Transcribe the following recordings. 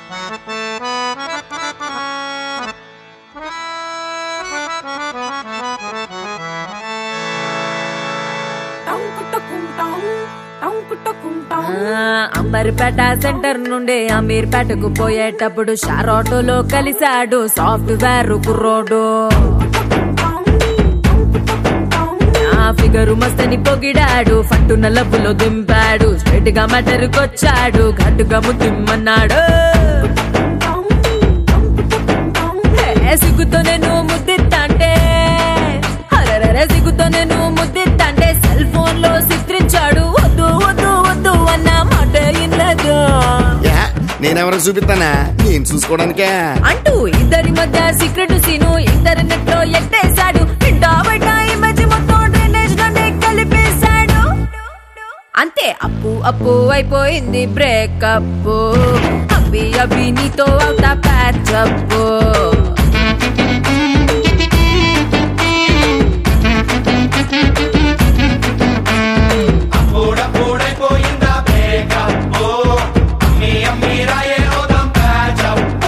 ఆ, అంబర్పేట సెంటర్ నుండి అమీర్పేటకు పోయేటప్పుడు షార్ ఆటోలో కలిశాడు సాఫ్ట్వేర్ కుర్రోడు ఆ ఫిగరు మస్తని పొగిడాడు ఫట్టున లబ్బులో దింపాడు స్ట్రైట్ గా మటరుకొచ్చాడు ఘట్టుగా ముద్దిమ్మన్నాడు ఏ సిగ్గుతో నేను ముద్దిత్తంటే అరరర సిగ్గుతో నేను ముద్దిత్తంటే సెల్ ఫోన్ లో చిత్రించాడు వద్దు వద్దు వద్దు అన్న మాట ఇన్నదు యా, నేనెవరికి చూపిస్తానా నేను చూసుకోవడానికే అంటూ ఇద్దరి మధ్య సీక్రెట్ సీను ఇంటర్నెట్ లో ఎట్టేశాడు ఇంటా బయట ఇమేజ్ మొత్తం డ్రైనేజ్ లోనే కలిపేశాడు అంతే అప్పు అప్పు అయిపోయింది బ్రేకప్ అవి అవి నీతో అవుతా ప్యాచప్ అప్పుడప్పుడైపోయిందా బ్రేకప్ అమ్మి అమ్మి రాయే ఓదాం ప్యాచప్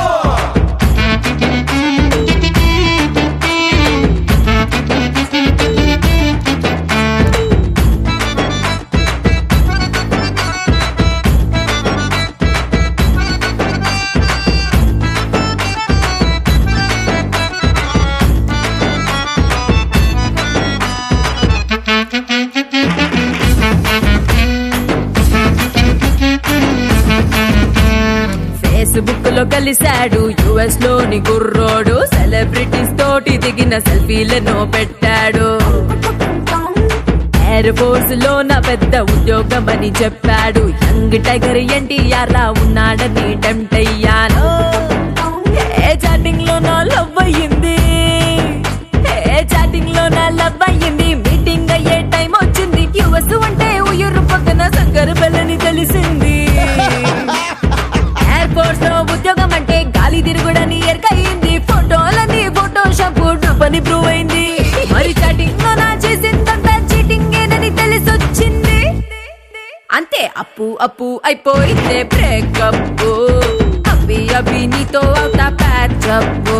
ఫేస్బుక్ లో కలిశాడు యుఎస్ లోని కుర్రోడు సెలబ్రిటీస్ తోటి దిగిన సెల్ఫీలను పెట్టాడు ఎయిర్ ఫోర్స్ లో నా పెద్ద ఉద్యోగం అని చెప్పాడు యంగ్ టైగర్ ఎన్టీఆర్ లా ఉన్నాడని టెంప్ట్ అయ్యాను ఏ చాటింగ్ లో నా లవ్ అయ్యింది ఏ చాటింగ్ లో నా లవ్ అయ్యింది మీటింగ్ అయ్యే టైం వచ్చింది యుఎస్ అంటే ఉయ్యూరు పక్కన శంకర్ బెల్లని తెలిసింది ఎయిర్పోర్ట్స్ లో ఉద్యోగం అంటే గాలి తిరుగుడని ఎరకయింది ఫోటోలని ఫోటోషాప్ పని ప్రూవ్ అయింది మరి చాటింగ్ లో నా చేసిందంతా చీటింగ్ ఏనని తెలిసొచ్చింది అంతే అప్పు అప్పు అయిపోయిందే బ్రేకప్ అవి అవి నీతో అవుతా ప్యాచప్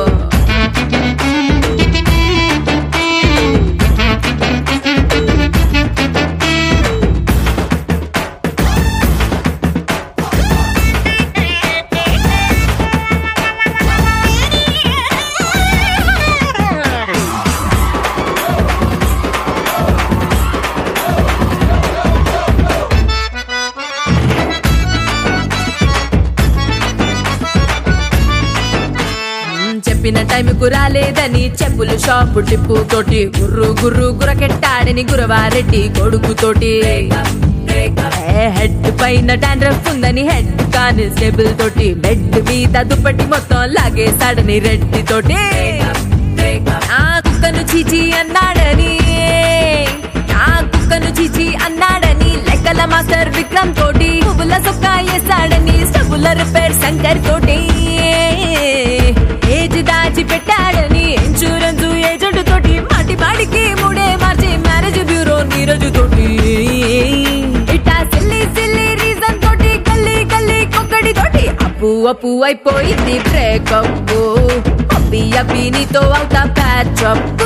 మ్మ్, చెప్పిన టైంకు రాలేదని చెప్పులు షాపు టిప్పు తోటి గుర్రు గుర్రు గురకెట్టాడని గురవారెడ్డి కొడుకు తోటి హెడ్ పైన డాండ్రఫ్ ఉందని హెడ్ కానిస్టేబుల్ తోటి బెడ్ మీద దుప్పటి మొత్తం లాగేశాడని రెడ్డి తోటి నా కుక్కను చీచి అన్నాడని నా కుక్కను చీచి అన్నాడని లెక్కల మాస్టర్ విక్రమ్ తోటి పువ్వుల సొక్క వేసాడని స్టబుల రిపేర్ శంకర్ తోటి ఏజ్ దాచి పెట్టాడని ఇన్సూరెన్స్ ఏజెంట్ తోటి మాటి మాటికి మూడే మార్చి మ్యారేజ్ బ్యూరో నీరజు తోటి ఇట్టా సిల్లి సిల్లి రీజన్ తోటి గల్లీ గల్లీ కొక్కడి తోటి అప్పు అప్పు అయిపోయింది బ్రేకప్ అప్పి అప్పి నీతో అవుతా ప్యాచప్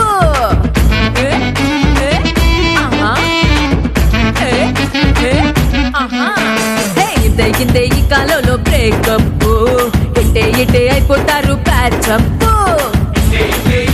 ఇంతే ఇంతే ఈ కాలంలో బ్రేకప్ ఇట్టే ఇట్టే అయిపోతారు ప్యాచప్ ఇదే ఇదే